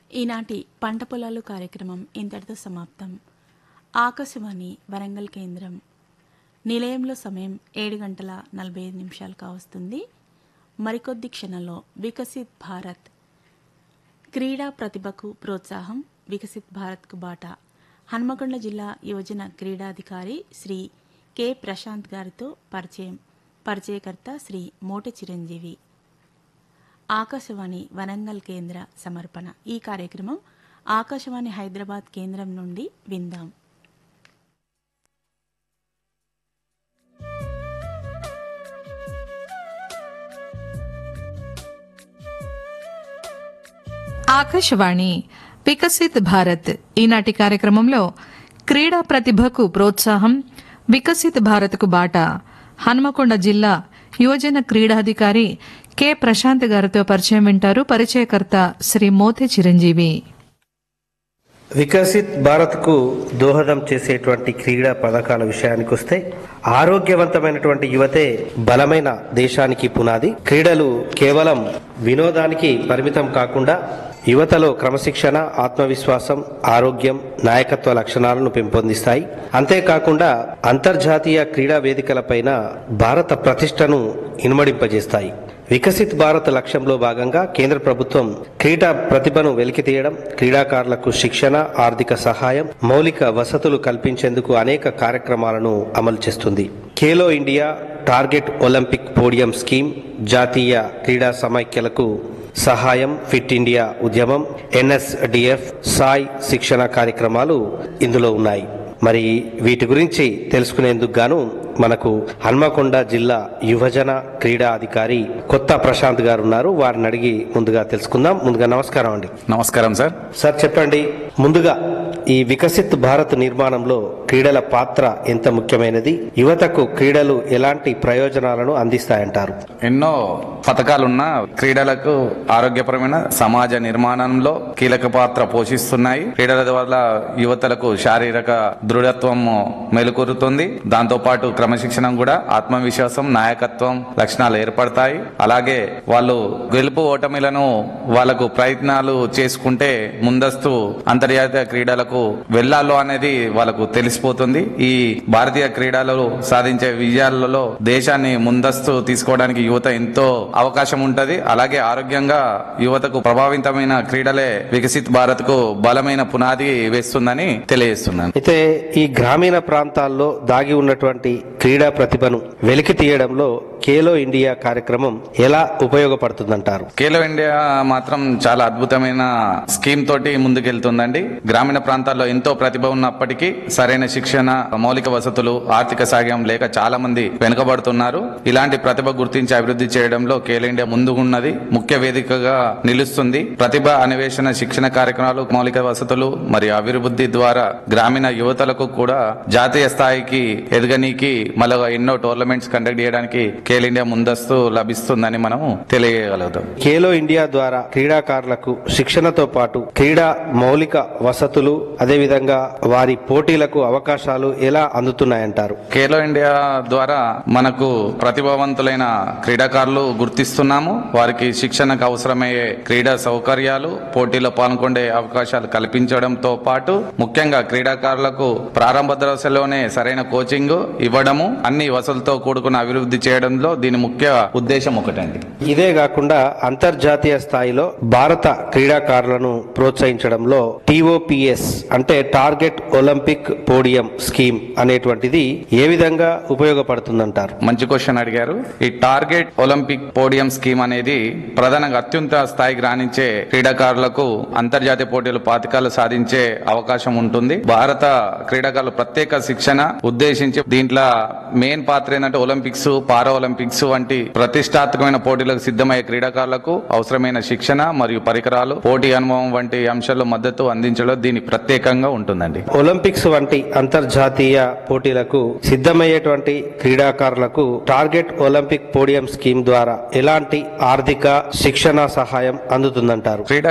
ఈనాటి పంట పొలాలు కార్యక్రమం ఇంతటితో సమాప్తం ఆకాశవాణి వరంగల్ కేంద్రం నిలయంలో సమయం ఏడు గంటల నలభై ఐదు నిమిషాలు కావస్తుంది మరికొద్ది క్షణంలో వికసిత్ భారత్ క్రీడా ప్రతిభకు ప్రోత్సాహం వికసిత్ భారత్కు బాట హన్మకొండ జిల్లా యువజన క్రీడాధికారి శ్రీ కె ప్రశాంత్ గారితో పరిచయం పరిచయకర్త శ్రీ మోట చిరంజీవి ఆకాశవాణి వరంగల్ కేంద్ర సమర్పణ ఈ కార్యక్రమం ఆకాశవాణి హైదరాబాద్ కేంద్రం నుండి విందాం ఆకాశవాణి వికసిత్ భారత్ ఈనాటి కార్యక్రమంలో క్రీడా ప్రతిభకు ప్రోత్సాహం వికసిత్ భారత్కు బాట హన్మకొండ జిల్లా యువజన క్రీడాధికారి కె ప్రశాంత్ గారితో పరిచయం వింటారు పరిచయకర్త శ్రీ మోతి చిరంజీవి వికసిత్ భారత్కు దోహదం చేసేటువంటి క్రీడా పథకాల విషయానికి వస్తే ఆరోగ్యవంతమైనటువంటి యువతే బలమైన దేశానికి పునాది క్రీడలు కేవలం వినోదానికి పరిమితం కాకుండా యువతలో క్రమశిక్షణ ఆత్మవిశ్వాసం ఆరోగ్యం నాయకత్వ లక్షణాలను పెంపొందిస్తాయి అంతేకాకుండా అంతర్జాతీయ క్రీడా వేదికలపైన భారత ప్రతిష్టను ఇనుమడింపజేస్తాయి వికసిత్ భారత్ లక్ష్యంలో భాగంగా కేంద్ర ప్రభుత్వం క్రీడా ప్రతిభను వెలికితీయడం క్రీడాకారులకు శిక్షణ ఆర్థిక సహాయం మౌలిక వసతులు కల్పించేందుకు అనేక కార్యక్రమాలను అమలు చేస్తుంది Khelo India Target Olympic Podium Scheme జాతీయ క్రీడా సమైక్యలకు సహాయం ఫిట్ ఇండియా ఉద్యమం ఎన్ఎస్డిఎఫ్ సాయ్ శిక్షణ కార్యక్రమాలు ఇందులో ఉన్నాయి మరి వీటి గురించి తెలుసుకునేందుకు గాను మనకు హన్మకొండ జిల్లా యువజన క్రీడా అధికారి కొత్త ప్రశాంత్ గారు ఉన్నారు వారిని అడిగి ముందుగా తెలుసుకుందాం ముందుగా నమస్కారం అండి నమస్కారం సార్ సార్ చెప్పండి ముందుగా ఈ వికసిత్ భారత్ నిర్మాణంలో క్రీడల పాత్ర ఎంత ముఖ్యమైనది యువతకు క్రీడలు ఎలాంటి ప్రయోజనాలను అందిస్తాయంటారు ఎన్నో పథకాలున్న క్రీడలకు ఆరోగ్యపరమైన సమాజ నిర్మాణంలో కీలక పాత్ర పోషిస్తున్నాయి క్రీడల వల్ల యువతలకు శారీరక దృఢత్వం మెలుకొరుతుంది దాంతో పాటు క్రమశిక్షణ కూడా ఆత్మవిశ్వాసం నాయకత్వం లక్షణాలు ఏర్పడతాయి అలాగే వాళ్ళు గెలుపు ఓటమిలను వాళ్ళకు ప్రయత్నాలు చేసుకుంటే ముందస్తు అంతర్జాతీయ క్రీడలకు వెళ్లాలో అనేది వాళ్ళకు తెలిసిపోతుంది ఈ భారతీయ క్రీడలలో సాధించే విజయాలలో దేశాన్ని ముందస్తు తీసుకోవడానికి యువత ఎంతో అవకాశం ఉంటది అలాగే ఆరోగ్యంగా యువతకు ప్రభావితమైన క్రీడలే వికసిత్ భారత్ కు బలమైన పునాది వేస్తుందని తెలియజేస్తున్నాను అయితే ఈ గ్రామీణ ప్రాంతాల్లో దాగి ఉన్నటువంటి క్రీడా ప్రతిభను వెలికి తీయడంలో ఖేలో ఇండియా కార్యక్రమం ఎలా ఉపయోగపడుతుందంటారు ఖేలో ఇండియా మాత్రం చాలా అద్భుతమైన స్కీమ్ తోటి ముందుకెళ్తుందండి గ్రామీణ ప్రాంతాల్లో ఎంతో ప్రతిభ ఉన్నప్పటికీ సరైన శిక్షణ మౌలిక వసతులు ఆర్థిక సాయం లేక చాలా మంది వెనుకబడుతున్నారు ఇలాంటి ప్రతిభ గుర్తించి అభివృద్ధి చేయడంలో ఖేలో ఇండియా ముందుకున్నది ముఖ్య వేదికగా నిలుస్తుంది ప్రతిభ అన్వేషణ శిక్షణ కార్యక్రమాలు మౌలిక వసతులు మరియు అభివృద్ధి ద్వారా గ్రామీణ యువతలకు కూడా జాతీయ స్థాయికి ఎదగనీకి మళ్ళీ ఎన్నో టోర్నమెంట్స్ కండక్ట్ చేయడానికి ఖేల్ ఇండియా ముందస్తు లభిస్తుందని మనం తెలియగలుగుతాం ఖేలో ఇండియా ద్వారా క్రీడాకారులకు శిక్షణతో పాటు క్రీడా మౌలిక వసతులు అదేవిధంగా వారి పోటీలకు అవకాశాలు ఎలా అందుతున్నాయంటారు ఖేలో ఇండియా ద్వారా మనకు ప్రతిభావంతులైన క్రీడాకారులు గుర్తిస్తున్నాము వారికి శిక్షణకు అవసరమయ్యే క్రీడా సౌకర్యాలు పోటీలో పాల్గొనే అవకాశాలు కల్పించడంతో పాటు ముఖ్యంగా క్రీడాకారులకు ప్రారంభ దశలోనే సరైన కోచింగ్ ఇవ్వడము అన్ని వసతులతో కూడుకున్న అభివృద్ధి చేయడంలో దీని ముఖ్య ఉద్దేశం ఒకటండి ఇదే కాకుండా అంతర్జాతీయ స్థాయిలో భారత క్రీడాకారులను ప్రోత్సహించడంలో టిఓపిఎస్ అంటే టార్గెట్ ఒలింపిక్ పోడియం స్కీమ్ అనేటువంటిది ఏ విధంగా ఉపయోగపడుతుందంటారు మంచి క్వశ్చన్ అడిగారు ఈ టార్గెట్ ఒలింపిక్ పోడియం స్కీమ్ అనేది ప్రధానంగా అత్యున్నత స్థాయికి రాణించే క్రీడాకారులకు అంతర్జాతీయ పోటీలు పాతికాలు సాధించే అవకాశం ఉంటుంది భారత క్రీడాకారులు ప్రత్యేక శిక్షణ ఉద్దేశించి దీంట్లో మెయిన్ పాత్ర ఏంటంటే ఒలింపిక్స్ పారా ఒలింపిక్స్ వంటి ప్రతిష్టాత్మకమైన పోటీలకు సిద్ధమయ్యే క్రీడాకారులకు అవసరమైన శిక్షణ మరియు పరికరాలు పోటీ అనుభవం వంటి అంశాల్లో మద్దతు అందించడం దీని ప్రత్యేకంగా ఉంటుందండి ఒలింపిక్స్ వంటి అంతర్జాతీయ పోటీలకు సిద్ధమయ్యేటువంటి క్రీడాకారులకు టార్గెట్ ఒలింపిక్ పోడియం స్కీమ్ ద్వారా ఎలాంటి ఆర్థిక శిక్షణ సహాయం అందుతుందంటారు క్రీడా